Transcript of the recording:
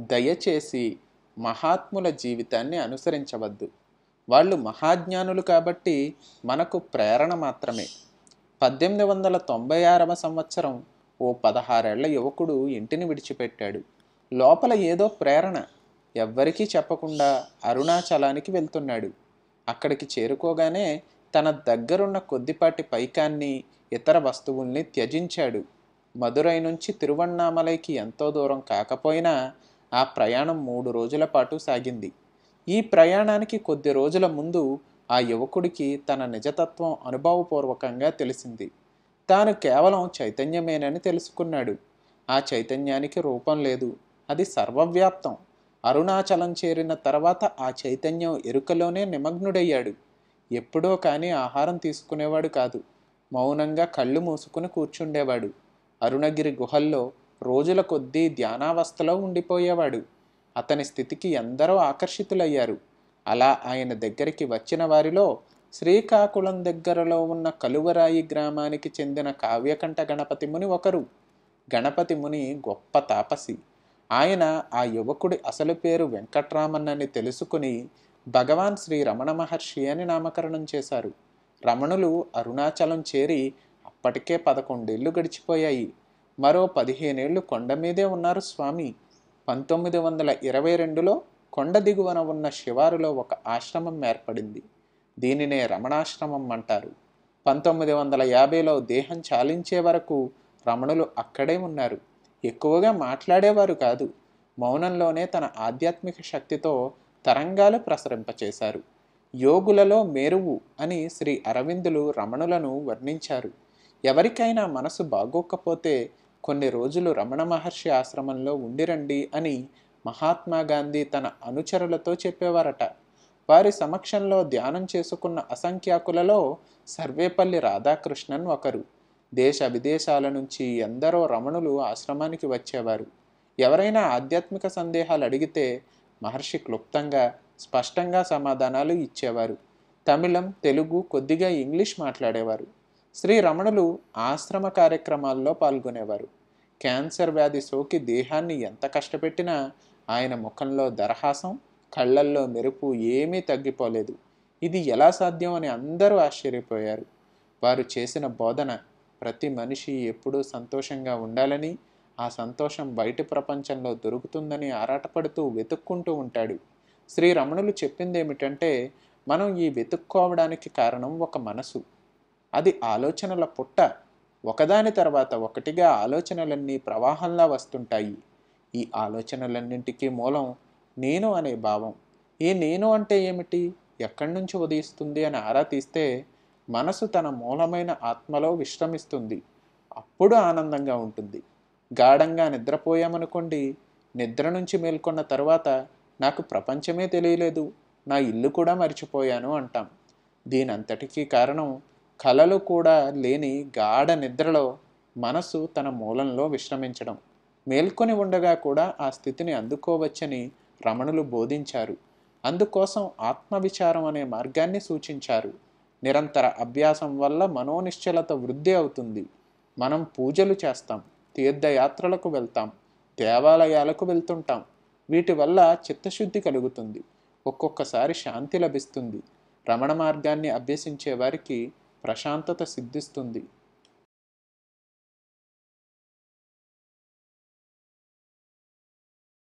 దయచేసి మహాత్ముల జీవితాన్ని అనుసరించవద్దు వాళ్ళు మహాజ్ఞానులు కాబట్టి మనకు ప్రేరణ మాత్రమే పద్దెనిమిది వందల తొంభై ఆరవ సంవత్సరం ఓ పదహారేళ్ల యువకుడు ఇంటిని విడిచిపెట్టాడు లోపల ఏదో ప్రేరణ ఎవ్వరికీ చెప్పకుండా అరుణాచలానికి వెళ్తున్నాడు అక్కడికి చేరుకోగానే తన దగ్గరున్న కొద్దిపాటి పైకాన్ని ఇతర వస్తువుల్ని త్యజించాడు మదురై నుంచి తిరువണ്ണామలైకి ఎంతో దూరం కాకపోయినా ఆ ప్రయాణం మూడు రోజుల పాటు సాగింది ఈ ప్రయాణానికి కొద్ది రోజుల ముందు ఆ యువకుడికి తన నిజతత్వం అనుభవపూర్వకంగా తెలిసింది తాను కేవలం చైతన్యమేనని తెలుసుకున్నాడు ఆ చైతన్యానికి రూపం లేదు అది సర్వవ్యాప్తం అరుణాచలం చేరిన తర్వాత ఆ చైతన్యం ఎరుకలోనే నిమగ్నుడయ్యాడు ఎప్పుడో కానీ ఆహారం తీసుకునేవాడు కాదు మౌనంగా కళ్ళు మూసుకుని కూర్చుండేవాడు అరుణగిరి గుహల్లో రోజుల కొద్దీ ధ్యానావస్థలో ఉండిపోయేవాడు అతని స్థితికి ఎందరో ఆకర్షితులయ్యారు అలా ఆయన దగ్గరికి వచ్చిన వారిలో శ్రీకాకుళం దగ్గరలో ఉన్న కలువరాయి గ్రామానికి చెందిన కావ్యకంఠ గణపతి ముని ఒకరు గణపతి ముని గొప్ప తాపసి ఆయన ఆ యువకుడి అసలు పేరు వెంకట్రామన్ తెలుసుకుని భగవాన్ శ్రీ రమణ మహర్షి అని నామకరణం చేశారు రమణులు అరుణాచలం చేరి అప్పటికే పదకొండేళ్లు గడిచిపోయాయి మరో పదిహేనేళ్లు కొండ మీదే ఉన్నారు స్వామి పంతొమ్మిది వందల ఇరవై రెండులో కొండ దిగువన ఉన్న శివారులో ఒక ఆశ్రమం ఏర్పడింది దీనినే రమణాశ్రమం అంటారు పంతొమ్మిది వందల యాభైలో దేహం చాలించే వరకు రమణులు అక్కడే ఉన్నారు ఎక్కువగా మాట్లాడేవారు కాదు మౌనంలోనే తన ఆధ్యాత్మిక శక్తితో తరంగాలు ప్రసరింపచేశారు యోగులలో మేరువు అని శ్రీ అరవిందులు రమణులను వర్ణించారు ఎవరికైనా మనసు బాగోకపోతే కొన్ని రోజులు రమణ మహర్షి ఆశ్రమంలో ఉండిరండి అని మహాత్మా గాంధీ తన అనుచరులతో చెప్పేవారట వారి సమక్షంలో ధ్యానం చేసుకున్న అసంఖ్యాకులలో సర్వేపల్లి రాధాకృష్ణన్ ఒకరు దేశ విదేశాల నుంచి ఎందరో రమణులు ఆశ్రమానికి వచ్చేవారు ఎవరైనా ఆధ్యాత్మిక సందేహాలు అడిగితే మహర్షి క్లుప్తంగా స్పష్టంగా సమాధానాలు ఇచ్చేవారు తమిళం తెలుగు కొద్దిగా ఇంగ్లీష్ మాట్లాడేవారు శ్రీ రమణులు ఆశ్రమ కార్యక్రమాల్లో పాల్గొనేవారు క్యాన్సర్ వ్యాధి సోకి దేహాన్ని ఎంత కష్టపెట్టినా ఆయన ముఖంలో దరహాసం కళ్ళల్లో మెరుపు ఏమీ తగ్గిపోలేదు ఇది ఎలా సాధ్యం అని అందరూ ఆశ్చర్యపోయారు వారు చేసిన బోధన ప్రతి మనిషి ఎప్పుడూ సంతోషంగా ఉండాలని ఆ సంతోషం బయటి ప్రపంచంలో దొరుకుతుందని ఆరాటపడుతూ వెతుక్కుంటూ ఉంటాడు శ్రీ రమణులు చెప్పింది ఏమిటంటే మనం ఈ వెతుక్కోవడానికి కారణం ఒక మనసు అది ఆలోచనల పుట్ట ఒకదాని తర్వాత ఒకటిగా ఆలోచనలన్నీ ప్రవాహంలా వస్తుంటాయి ఈ ఆలోచనలన్నింటికీ మూలం నేను అనే భావం ఈ నేను అంటే ఏమిటి ఎక్కడి నుంచి ఉదయిస్తుంది అని ఆరా తీస్తే మనసు తన మూలమైన ఆత్మలో విశ్రమిస్తుంది అప్పుడు ఆనందంగా ఉంటుంది గాఢంగా నిద్రపోయామనుకోండి నిద్ర నుంచి మేల్కొన్న తర్వాత నాకు ప్రపంచమే తెలియలేదు నా ఇల్లు కూడా మర్చిపోయాను అంటాం దీనంతటికీ కారణం కలలు కూడా లేని గాఢ నిద్రలో మనసు తన మూలంలో విశ్రమించడం మేల్కొని ఉండగా కూడా ఆ స్థితిని అందుకోవచ్చని రమణులు బోధించారు అందుకోసం ఆత్మవిచారం అనే మార్గాన్ని సూచించారు నిరంతర అభ్యాసం వల్ల మనోనిశ్చలత వృద్ధి అవుతుంది మనం పూజలు చేస్తాం తీర్థయాత్రలకు వెళ్తాం దేవాలయాలకు వెళ్తుంటాం వీటి వల్ల చిత్తశుద్ధి కలుగుతుంది ఒక్కొక్కసారి శాంతి లభిస్తుంది రమణ మార్గాన్ని అభ్యసించే వారికి ప్రశాంతత సిద్ధిస్తుంది